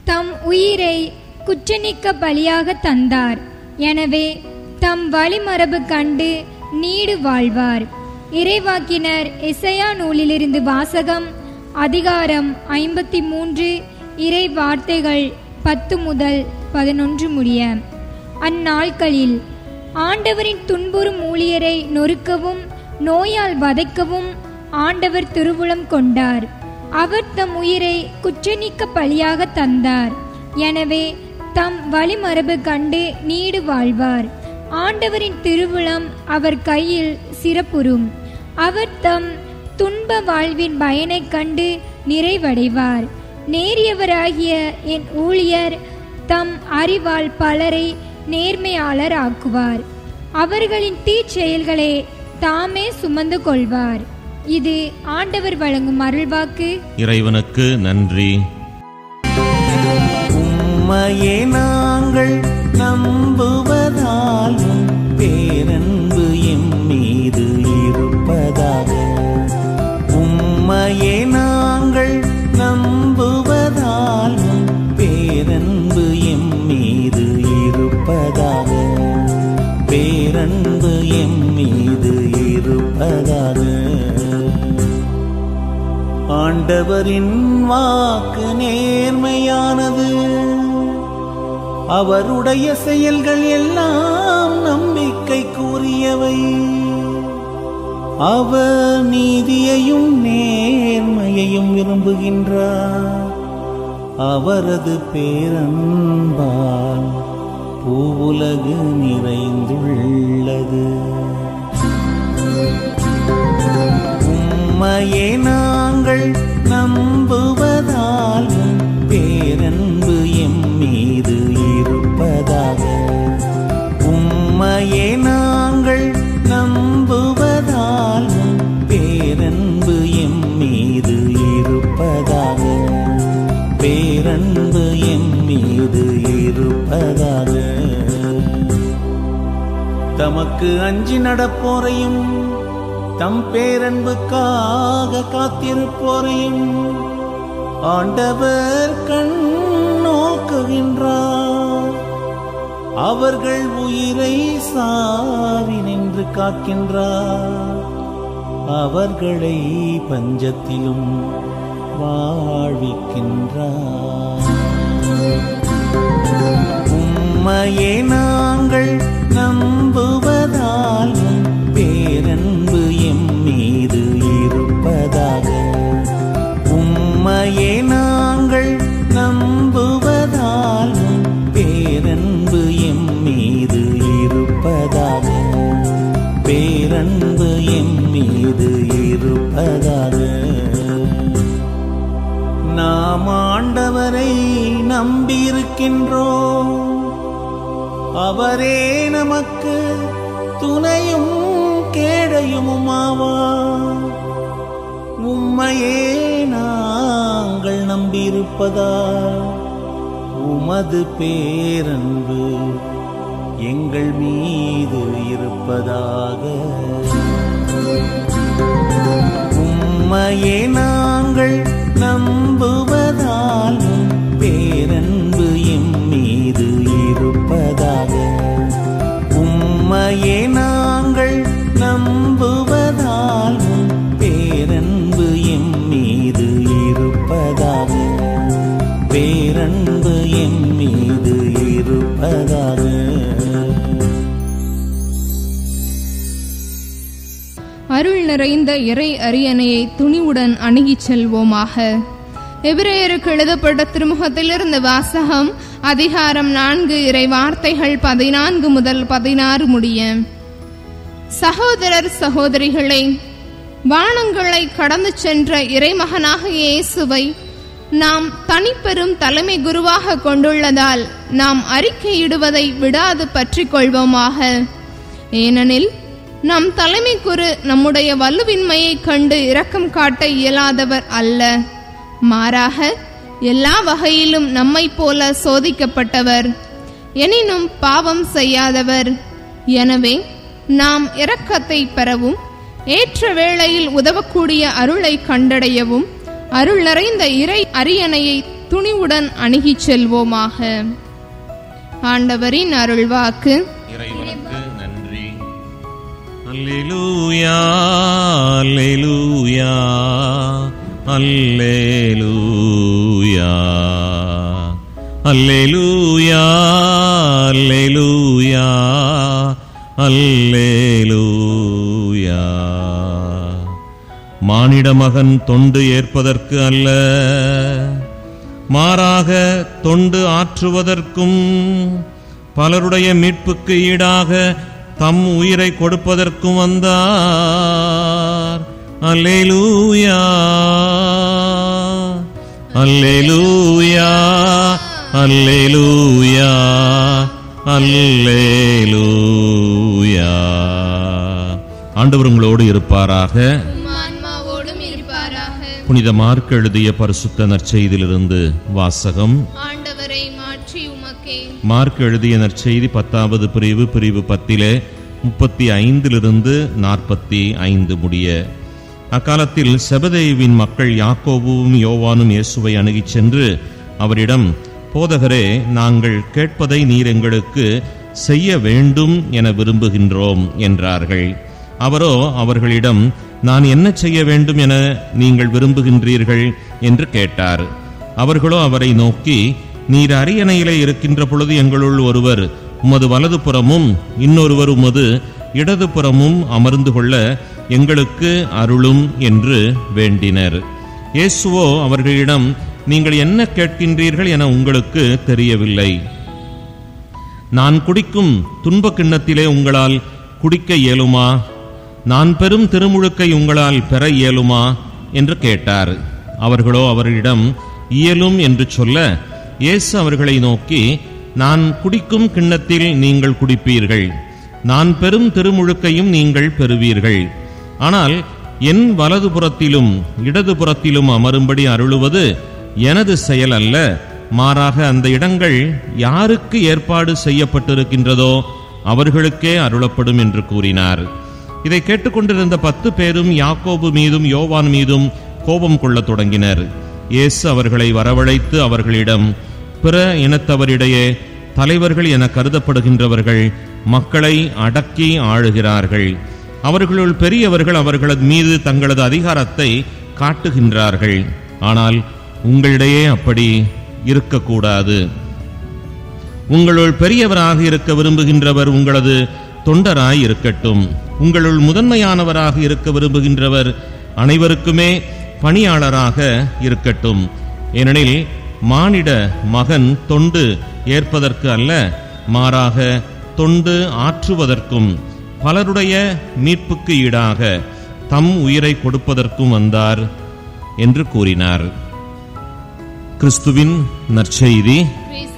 தம் உயிரை குற்றநீக்க பலியாக தந்தார் எனவே தம் வழிமரபு கண்டு நீடு வாழ்வார் இறைவாக்கினர் எசையா நூலிலிருந்து வாசகம் அதிகாரம் ஐம்பத்தி மூன்று இறை வார்த்தைகள் பத்து முதல் பதினொன்று முடிய அந்நாட்களில் ஆண்டவரின் துன்புறும் ஊழியரை நொறுக்கவும் நோயால் வதைக்கவும் ஆண்டவர் திருவுளம் கொண்டார் அவர் தம் உயிரை குற்றநீக்க பலியாக தந்தார் எனவே தம் வழிமரபு கண்டு நீடு வாழ்வார் ஆண்டவரின் திருவுளம் அவர் கையில் சிறப்புறும் அவர் தம் துன்ப வாழ்வின் பயனைக் கண்டு நிறைவடைவார் நேரியவராகிய என் ஊழியர் தம் அறிவால் பலரை நேர்மையாளர் ஆக்குவார் அவர்களின் தீச்செயல்களை தாமே சுமந்து கொள்வார் இது ஆண்டவர் வழங்கும் அருள்வாக்கு இறைவனுக்கு நன்றி உம்மையே நாங்கள் நம்புவதால் உம் பேரன்பு எம் மீது இருப்பதாக உம்மையே நாங்கள் நம்புவதால் உம் பேரன்பு எம் மீது இருப்பதாக பேரன்பு எம் மீது இருப்பதாக ஆண்டவரின் வாக்கு நேர்மையானது அவருடைய செயல்கள் எல்லாம் நம்பிக்கை கூறியவை அவர் நீதியையும் நேர்மையையும் விரும்புகின்றார் அவரது பேரன்பால் பூவுலகு நிறைந்துள்ளது உம்மையே நாங்கள் நம்புவதால் உம் பேரன்பு எம் மீது இருப்பதாக உம்மையே நாங்கள் நம்புவதால் உம் பேரன்பு எம் மீது இருப்பதாக பேரன்பு எம் மீது இருப்பதாக தமக்கு அஞ்சி நடப்போரையும் தம் பேரன்புக்காக காத்திருப்போரையும் ஆண்டவர் கண் நோக்குகின்றார் அவர்கள் உயிரை சாவி நின்று காக்கின்றார் அவர்களை பஞ்சத்திலும் வாழ்விக்கின்றார் உம்மையே நாங்கள் நம்புவதால் உம் பேரன்பு எம் மீது இருப்பதாக உம்மையே நாங்கள் நம்புவதால் உம் பேரன்பு எம் மீது இருப்பதாக பேரன்பு எம் மீது இருப்பதாக நாம் ஆண்டவரை நம்பியிருக்கின்றோம் அவரே நமக்கு துணையும் கேடையுமாவார் உம்மையே நாங்கள் நம்பியிருப்பதால் உமது பேரன்பு எங்கள் மீது இருப்பதாக உம்மையே நாங்கள் நம்புவதால் உம் பேரன்பு எம் மீது இருப்பதாக உம்மையே நாங்கள் நம்புவதால் உம் பேரன்பு எம் மீது இருப்பதாக பேரன்பு எம் மீது இருப்பதாக அருள் நிறைந்த இறை அரியணையை துணிவுடன் அணுகிச் செல்வோமாக எபிரேயருக்கு எழுதப்பட்ட திருமுகத்திலிருந்து வாசகம் அதிகாரம் நான்கு இறை வார்த்தைகள் பதினான்கு முதல் பதினாறு முடிய சகோதரர் சகோதரிகளை வானங்களை கடந்து சென்ற இறைமகனாக இயேசுவை நாம் தனிப்பெரும் தலைமை குருவாக கொண்டுள்ளதால் நாம் அறிக்கையிடுவதை விடாது பற்றிக் கொள்வோமாக ஏனெனில் நம் தலைமை குரு நம்முடைய வலுவின்மையைக் கண்டு இரக்கம் காட்ட இயலாதவர் அல்ல மாறாக எல்லா வகையிலும் நம்மைப் போல சோதிக்கப்பட்டவர் எனினும் பாவம் செய்யாதவர் எனவே நாம் இரக்கத்தை பெறவும் ஏற்ற வேளையில் உதவக்கூடிய அருளை கண்டடையவும் அருள் நிறைந்த இறை அரியணையை துணிவுடன் அணுகிச் செல்வோமாக ஆண்டவரின் அருள்வாக்கு இறைவனுக்கு நன்றி அல்லேலூயா அல்லேலூயா அல்லேலூயா அல்லேலூயா அல்லேலூயா அல்லேலூயா மானிட மகன் தொண்டு ஏற்பதற்கு அல்ல மாறாக தொண்டு ஆற்றுவதற்கும் பலருடைய மீட்புக்கு ஈடாக தம் உயிரை கொடுப்பதற்கும் வந்தார் அல்லேலூயா அல்லேலூயா அல்லேலூயா அல்லேலூயா ஆண்டவர் உங்களோடு இருப்பாராக உம் ஆன்மாவோடும் இருப்பாராக புனித மார்க் எழுதிய பரிசுத்த நற்செய்தியிலிருந்து வாசகம் ஆண்டவரை மாற்றி உமக்கே மார்க் எழுதிய நற்செய்தி பத்தாவது பிரிவு பிரிவு பத்திலே முப்பத்தி ஐந்திலிருந்து நாற்பத்தி ஐந்து முடிய அக்காலத்தில் செபதேவின் மக்கள் யாக்கோபுவும் யோவானும் இயேசுவை அணுகிச் சென்று அவரிடம் போதகரே நாங்கள் கேட்பதை நீர் எங்களுக்கு செய்ய வேண்டும் என விரும்புகின்றோம் என்றார்கள் அவரோ அவர்களிடம் நான் என்ன செய்ய வேண்டும் என நீங்கள் விரும்புகின்றீர்கள் என்று கேட்டார் அவர்களோ அவரை நோக்கி நீர் அரியணையிலே இருக்கின்ற பொழுது எங்களுள் ஒருவர் உமது வலது புறமும் இன்னொருவர் உமது இடது புறமும் அமர்ந்து கொள்ள எங்களுக்கு அருளும் என்று வேண்டினர் இயேசுவோ அவர்களிடம் நீங்கள் என்ன கேட்கின்றீர்கள் என உங்களுக்கு தெரியவில்லை நான் குடிக்கும் துன்ப கிண்ணத்திலே உங்களால் குடிக்க இயலுமா நான் பெரும் திருமுழுக்கை உங்களால் பெற இயலுமா என்று கேட்டார் அவர்களோ அவர்களிடம் இயலும் என்று சொல்ல இயேசு அவர்களை நோக்கி நான் குடிக்கும் கிண்ணத்தில் நீங்கள் குடிப்பீர்கள் நான் பெரும் திருமுழுக்கையும் நீங்கள் பெறுவீர்கள் ஆனால் என் வலது புறத்திலும் இடது புறத்திலும் அமரும்படி அருளுவது எனது செயல் அல்ல மாறாக அந்த இடங்கள் யாருக்கு ஏற்பாடு செய்யப்பட்டிருக்கின்றதோ அவர்களுக்கே அருளப்படும் என்று கூறினார் இதை கேட்டுக்கொண்டிருந்த பத்து பேரும் யாக்கோபு மீதும் யோவான் மீதும் கோபம் கொள்ளத் தொடங்கினர் இயேசு அவர்களை வரவழைத்து அவர்களிடம் பிற இனத்தவரிடையே தலைவர்கள் என கருதப்படுகின்றவர்கள் மக்களை அடக்கி ஆளுகிறார்கள் அவர்களுள் பெரியவர்கள் அவர்களது மீது தங்களது அதிகாரத்தை காட்டுகின்றார்கள் ஆனால் உங்களிடையே அப்படி இருக்கக்கூடாது உங்களுள் பெரியவராக இருக்க விரும்புகின்றவர் உங்களது தொண்டராய் இருக்கட்டும் உங்களுள் முதன்மையானவராக இருக்க விரும்புகின்றவர் அனைவருக்குமே பணியாளராக இருக்கட்டும் ஏனெனில் மானிட மகன் தொண்டு ஏற்பதற்கு அல்ல மாறாக தொண்டு ஆற்றுவதற்கும் பலருடைய மீட்புக்கு ஈடாக தம் உயிரை கொடுப்பதற்கும் வந்தார் என்று கூறினார் கிறிஸ்துவின் நற்செய்தி கிறிஸ்துவே